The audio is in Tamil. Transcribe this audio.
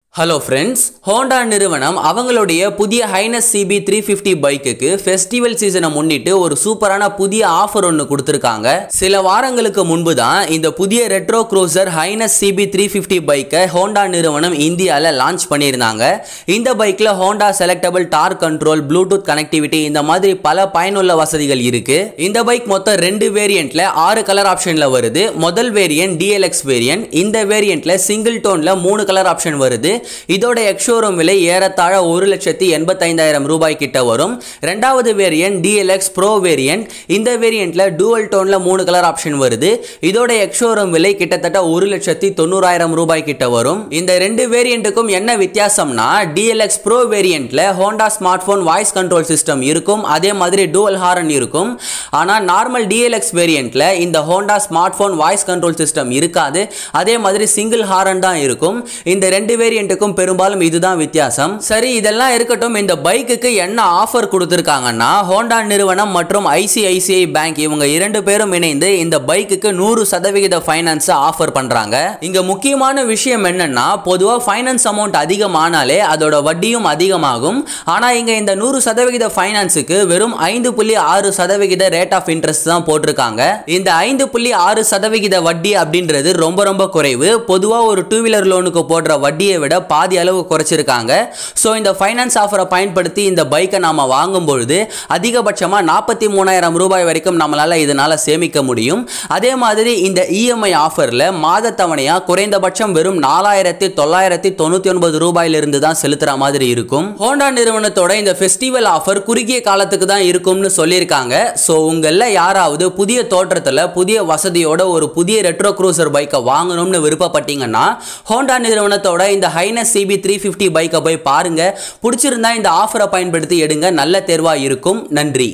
ஹலோ ஃப்ரெண்ட்ஸ் ஹோண்டா நிறுவனம் அவங்களுடைய புதிய ஹைனஸ் சிபி த்ரீ ஃபிஃப்டி பைக்குக்கு ஃபெஸ்டிவல் சீசனை முன்னிட்டு ஒரு சூப்பரான புதிய ஆஃபர் ஒன்று கொடுத்துருக்காங்க சில வாரங்களுக்கு முன்பு தான் இந்த புதிய retro cruiser Highness CB three fifty பைக்கை ஹோண்டா நிறுவனம் இந்தியாவில் லான்ச் பண்ணியிருந்தாங்க இந்த பைக்கில் Honda selectable torque control Bluetooth connectivity இந்த மாதிரி பல பயனுள்ள வசதிகள் இருக்கு இந்த பைக் மொத்தம் ரெண்டு வேரியண்ட்ல ஆறு கலர் ஆப்ஷன்ல வருது முதல் வேரியன்ட் டிஎல்எக்ஸ் வேரியன்ட் இந்த வேரியண்ட்ல சிங்கிள் டோன்ல மூணு கலர் ஆப்ஷன் வருது இதோட எக்ஷோரூம் விலை ஏறத்தாழ ஒரு லட்சத்தி எண்பத்தைந்தாயிரம் ரூபாய் கிட்ட வரும் ரெண்டாவது வேரியன்ட் டிஎல்எக்ஸ் ப்ரோ வேரியன்ட் இந்த வேரியண்ட்ல டூவல் டோன்ல மூணு கலர் ஆப்ஷன் வருது இதோட எக்ஷோரூம் விலை கிட்டத்தட்ட ஒரு லட்சத்தி தொண்ணூறாயிரம் ரூபாய் கிட்ட வரும் இந்த ரெண்டு வேரியண்ட்டுக்கும் என்ன வித்தியாசம்னா டிஎல்எக்ஸ் ப்ரோ வேரியண்ட்ல Honda smartphone voice control system இருக்கும் அதே மாதிரி டூவல் ஹாரன் இருக்கும் ஆனால் நார்மல் டிஎல்எக்ஸ் வேரியண்ட்ல இந்த Honda smartphone voice control system இருக்காது அதே மாதிரி சிங்கிள் ஹாரன் தான் இருக்கும் இந்த ரெண்டு வேரியண்ட்டுக்கும் பெரும்பாலும் இதுதான் வித்தியாசம் சரி இதெல்லாம் இருக்கட்டும் இந்த பைக்குக்கு என்ன ஆஃபர் கொடுத்துருக்காங்கன்னா ஹோண்டா நிறுவனம் மற்றும் ஐசிஐசிஐ பேங்க் இவங்க இரண்டு பேரும் இணைந்து இந்த பைக்குக்கு நூறு சதவிகித ஃபைனான்ஸ் ஆஃபர் பண்றாங்க இங்க முக்கியமான விஷயம் என்னன்னா பொதுவாக ஃபைனான்ஸ் அமௌண்ட் அதிகமானாலே அதோட வட்டியும் அதிகமாகும் ஆனா இங்க இந்த நூறு சதவிகித ஃபைனான்ஸுக்கு வெறும் ஐந்து புள்ளி ஆறு சதவிகித ரேட் ஆஃப் இன்ட்ரெஸ்ட் தான் போட்டிருக்காங்க இந்த ஐந்து புள்ளி ஆறு சதவிகித வட்டி அப்படின்றது ரொம்ப ரொம்ப குறைவு பொதுவாக ஒரு டூ வீலர் லோனுக்கு போடுற வட்டியை விட பாதி அளவு குறைச்சிருக்காங்க ஸோ இந்த ஃபைனான்ஸ் ஆஃபரை பயன்படுத்தி இந்த பைக்கை நாம வாங்கும் பொழுது அதிகபட்சமாக நாற்பத்தி மூணாயிரம் ரூபாய் வரைக்கும் நம்மளால இதனால சேமிக்க முடியும் அதே மாதிரி இந்த இஎம்ஐ ஆஃபரில் மாத தவணையாக குறைந்தபட்சம் வெறும் நாலாயிரத்தி தொள்ளாயிரத்தி தொண்ணூற்றி ஒன்பது ரூபாயிலிருந்து தான் செலுத்துகிற மாதிரி இருக்கும் ஹோண்டா நிறுவனத்தோட இந்த ஃபெஸ்டிவல் ஆஃபர் குறுகிய காலத்துக்கு தான் இருக்கும்னு சொல்லியிருக்காங்க ஸோ உங்களில் யாராவது புதிய தோற்றத்தில் புதிய வசதியோட ஒரு புதிய ரெட்ரோ க்ரூசர் பைக்கை வாங்கணும்னு விருப்பப்பட்டீங்கன்னா ஹோண்டா நிறுவனத்தோட இந்த ஹைனஸ் சிபி த்ரீ ஃபிஃப்டி பைக்கை போய் பாருங்க பிடிச்சிருந்தா இந்த ஆஃபரை பயன்படுத்தி எடுங்க நல்ல தேர்வாக இருக்கும் நன்றி